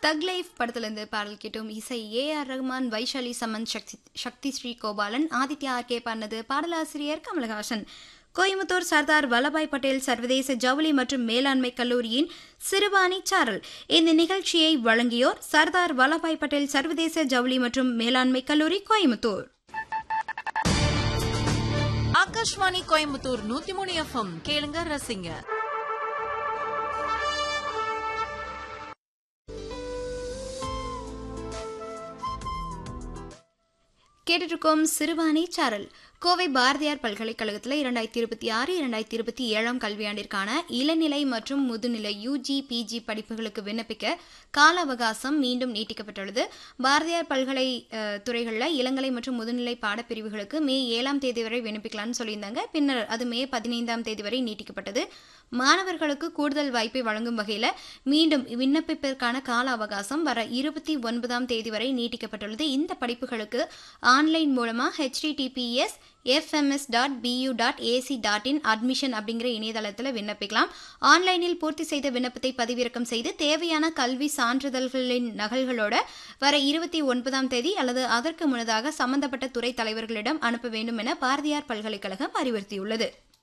தக் லைஃப் படத்திலிருந்து பாடல் கேட்டோம் இசை A R Rahman Vaishali Samant Shakthi Shakthi Sri Gopalan Aditya RK பாடினது பாடலாசிரியர் கமலஹாசன் கோயம்புத்தூர் சர்தார் வல்லபாய் பட்டேல் சர்வதேச ஜவுளி மற்றும் மேலாண்மை கல்லூரியின் சிறுபாணி சாரல் இந்த நிகழ்ச்சியை வழங்கியோர் சர்தார் வல்லபாய் பட்டேல் சர்வதேச ஜவுளி மற்றும் மேலாண்மை கல்லூரி கோயம்புத்தூர் ஆகாஷ்வாணி கோயம்புத்தூர் நூத்தி மூணு எஃப்எம் கேளுங்க ரசிங்க கேட்டுருக்கோம் சிறுபாணி சாரல் கோவை பாரதியார் பல்கலைக்கழகத்தில் இரண்டாயிரத்தி இருபத்தி ஆறு இரண்டாயிரத்தி இருபத்தி ஏழாம் கல்வியாண்டிற்கான இளநிலை மற்றும் முதுநிலை யூஜி பிஜி படிப்புகளுக்கு விண்ணப்பிக்க கால அவகாசம் மீண்டும் நீட்டிக்கப்பட்டுள்ளது பாரதியார் பல்கலை அஹ், துறைகளில் இளங்கலை மற்றும் முதுநிலை பாடப்பிரிவுகளுக்கு மே ஏழாம் தேதி வரை விண்ணப்பிக்கலாம்னு சொல்லியிருந்தாங்க பின்னர் அது மே பதினைந்தாம் தேதி வரை நீட்டிக்கப்பட்டது மாணவர்களுக்கு கூடுதல் வாய்ப்பை வழங்கும் வகையில் மீண்டும் விண்ணப்பிப்பதற்கான கால அவகாசம் வர இருபத்தி ஒன்பதாம் தேதி வரை நீட்டிக்கப்பட்டுள்ளது இந்த படிப்புகளுக்கு ஆன்லைன் மூலமாக HTTPS FMS dot BHU dot AC dot in admission அப்படிங்கிற இணையதளத்தில் விண்ணப்பிக்கலாம் ஆன்லைனில் பூர்த்தி செய்த விண்ணப்பத்தை பதிவிறக்கம் செய்து தேவையான கல்வி சான்றிதழ்களின் நகல்களோட வர இருபத்தி ஒன்பதாம் தேதி அல்லது அதற்கு முன்னதாக சம்பந்தப்பட்ட துறை தலைவர்களிடம் அனுப்ப வேண்டும் என பாரதியார் பல்கலைக்கழகம் அறிவுறுத்தியுள்ளது